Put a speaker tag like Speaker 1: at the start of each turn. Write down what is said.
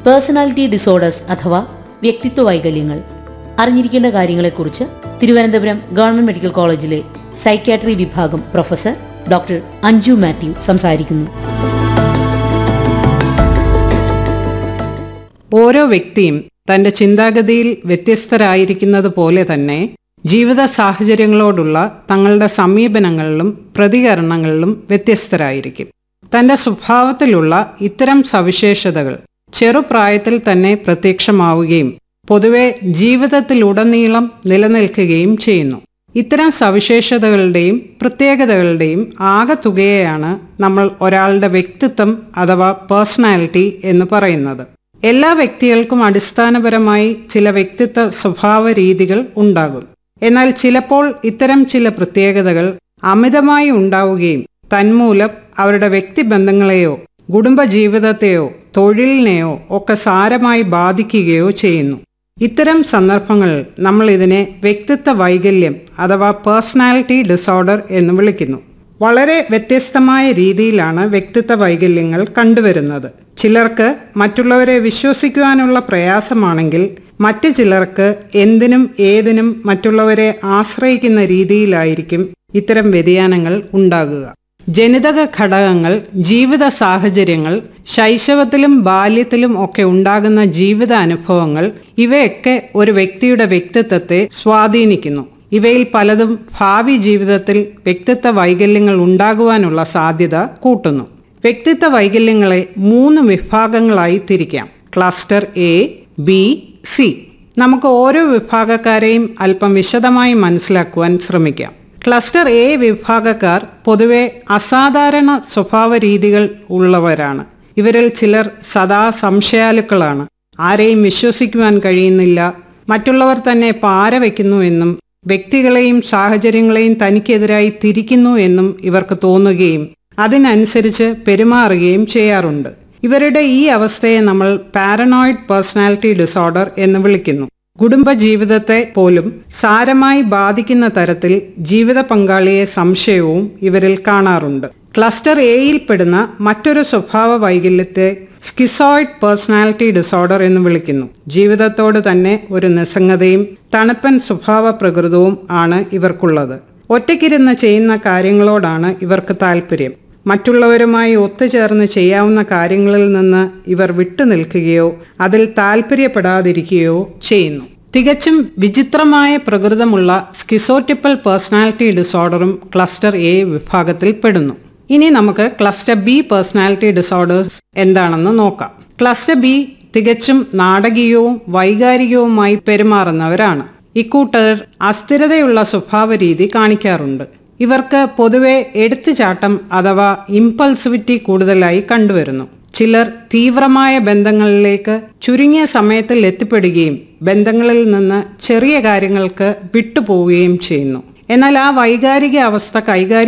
Speaker 1: personality disorders അഥവാ വ്യക്തിത്വ വൈകല്യങ്ങൾ അറിഞ്ഞിരിക്കേണ്ട കാര്യങ്ങളെക്കുറിച്ച് തിരുവനന്തപുരം ഗവൺമെന്റ് മെഡിക്കൽ കോളേജിലെ സൈക്യാട്രി വിഭാഗം പ്രൊഫസർ ഡോക്ടർ അഞ്ജു മാത്യു സംസാരിക്കുന്നു
Speaker 2: ഓരോ വ്യക്തിയും തന്റെ ചിന്താഗതിയിൽ വ്യത്യസ്തരായിരിക്കുന്നത് പോലെ തന്നെ ജീവിത സാഹചര്യങ്ങളോടുള്ള തങ്ങളുടെ സമീപനങ്ങളിലും പ്രതികരണങ്ങളിലും വ്യത്യസ്തരായിരിക്കും തന്റെ സ്വഭാവത്തിലുള്ള ഇത്തരം സവിശേഷതകൾ ചെറുപ്രായത്തിൽ തന്നെ പ്രത്യക്ഷമാവുകയും പൊതുവെ ജീവിതത്തിലുടനീളം നിലനിൽക്കുകയും ചെയ്യുന്നു ഇത്തരം സവിശേഷതകളുടെയും പ്രത്യേകതകളുടെയും ആകെത്തുകയെയാണ് നമ്മൾ ഒരാളുടെ വ്യക്തിത്വം അഥവാ പേഴ്സണാലിറ്റി എന്ന് പറയുന്നത് എല്ലാ വ്യക്തികൾക്കും അടിസ്ഥാനപരമായി ചില വ്യക്തിത്വ സ്വഭാവ രീതികൾ ഉണ്ടാകും എന്നാൽ ചിലപ്പോൾ ഇത്തരം ചില പ്രത്യേകതകൾ അമിതമായി ഉണ്ടാവുകയും തന്മൂലം അവരുടെ വ്യക്തിബന്ധങ്ങളെയോ കുടുംബജീവിതത്തെയോ തൊഴിലിനെയോ ഒക്കെ സാരമായി ബാധിക്കുകയോ ചെയ്യുന്നു ഇത്തരം സന്ദർഭങ്ങളിൽ നമ്മൾ ഇതിനെ വ്യക്തിത്വ വൈകല്യം അഥവാ പേഴ്സണാലിറ്റി ഡിസോർഡർ എന്ന് വിളിക്കുന്നു വളരെ വ്യത്യസ്തമായ രീതിയിലാണ് വ്യക്തിത്വ വൈകല്യങ്ങൾ കണ്ടുവരുന്നത് ചിലർക്ക് മറ്റുള്ളവരെ വിശ്വസിക്കുവാനുള്ള പ്രയാസമാണെങ്കിൽ മറ്റു ചിലർക്ക് എന്തിനും ഏതിനും മറ്റുള്ളവരെ ആശ്രയിക്കുന്ന രീതിയിലായിരിക്കും ഇത്തരം വ്യതിയാനങ്ങൾ ഉണ്ടാകുക ജനിതക ഘടകങ്ങൾ ജീവിത സാഹചര്യങ്ങൾ ശൈശവത്തിലും ബാല്യത്തിലും ഒക്കെ ഉണ്ടാകുന്ന ജീവിത അനുഭവങ്ങൾ ഇവയൊക്കെ ഒരു വ്യക്തിയുടെ വ്യക്തിത്വത്തെ സ്വാധീനിക്കുന്നു ഇവയിൽ പലതും ഭാവി ജീവിതത്തിൽ വ്യക്തിത്വ വൈകല്യങ്ങൾ ഉണ്ടാകുവാനുള്ള സാധ്യത കൂട്ടുന്നു വ്യക്തിത്വ വൈകല്യങ്ങളെ മൂന്ന് വിഭാഗങ്ങളായി തിരിക്കാം ക്ലസ്റ്റർ എ ബി സി നമുക്ക് ഓരോ വിഭാഗക്കാരെയും അല്പം വിശദമായി മനസ്സിലാക്കുവാൻ ശ്രമിക്കാം ക്ലസ്റ്റർ എ വിഭാഗക്കാർ പൊതുവെ അസാധാരണ സ്വഭാവ രീതികൾ ഉള്ളവരാണ് ഇവരിൽ ചിലർ സദാ സംശയാലുക്കളാണ് ആരെയും വിശ്വസിക്കുവാൻ കഴിയുന്നില്ല മറ്റുള്ളവർ തന്നെ പാര വയ്ക്കുന്നു എന്നും വ്യക്തികളെയും സാഹചര്യങ്ങളെയും തനിക്കെതിരായി തിരിക്കുന്നു എന്നും ഇവർക്ക് തോന്നുകയും അതിനനുസരിച്ച് പെരുമാറുകയും ചെയ്യാറുണ്ട് ഇവരുടെ ഈ അവസ്ഥയെ നമ്മൾ പാരനോയിഡ് പേഴ്സണാലിറ്റി ഡിസോർഡർ എന്ന് വിളിക്കുന്നു കുടുംബജീവിതത്തെ പോലും സാരമായി ബാധിക്കുന്ന തരത്തിൽ ജീവിത പങ്കാളിയെ സംശയവും ഇവരിൽ കാണാറുണ്ട് ക്ലസ്റ്റർ എയിൽപ്പെടുന്ന മറ്റൊരു സ്വഭാവ വൈകല്യത്തെ സ്കിസോയിഡ് പേഴ്സണാലിറ്റി ഡിസോർഡർ എന്ന് വിളിക്കുന്നു ജീവിതത്തോട് തന്നെ ഒരു നിസ്സംഗതയും തണുപ്പൻ സ്വഭാവ പ്രകൃതവും ആണ് ഇവർക്കുള്ളത് ഒറ്റയ്ക്കിരുന്ന് ചെയ്യുന്ന കാര്യങ്ങളോടാണ് ഇവർക്ക് താല്പര്യം മറ്റുള്ളവരുമായി ഒത്തുചേർന്ന് ചെയ്യാവുന്ന കാര്യങ്ങളിൽ നിന്ന് ഇവർ വിട്ടുനിൽക്കുകയോ അതിൽ താല്പര്യപ്പെടാതിരിക്കുകയോ ചെയ്യുന്നു തികച്ചും വിചിത്രമായ പ്രകൃതമുള്ള സ്കിസോട്ടിപ്പൽ പേഴ്സണാലിറ്റി ഡിസോർഡറും ക്ലസ്റ്റർ എ വിഭാഗത്തിൽ പെടുന്നു ഇനി നമുക്ക് ക്ലസ്റ്റർ ബി പേഴ്സണാലിറ്റി ഡിസോർഡേഴ്സ് എന്താണെന്ന് നോക്കാം ക്ലസ്റ്റർ ബി തികച്ചും നാടകീയവും വൈകാരികവുമായി പെരുമാറുന്നവരാണ് ഇക്കൂട്ടർ അസ്ഥിരതയുള്ള സ്വഭാവ രീതി കാണിക്കാറുണ്ട് ഇവർക്ക് പൊതുവെ എടുത്തുചാട്ടം അഥവാ ഇമ്പൾസിവിറ്റി കൂടുതലായി കണ്ടുവരുന്നു ചിലർ തീവ്രമായ ബന്ധങ്ങളിലേക്ക് ചുരുങ്ങിയ സമയത്തിൽ എത്തിപ്പെടുകയും ബന്ധങ്ങളിൽ നിന്ന് ചെറിയ കാര്യങ്ങൾക്ക് വിട്ടുപോവുകയും ചെയ്യുന്നു എന്നാൽ ആ വൈകാരിക അവസ്ഥ കൈകാര്യം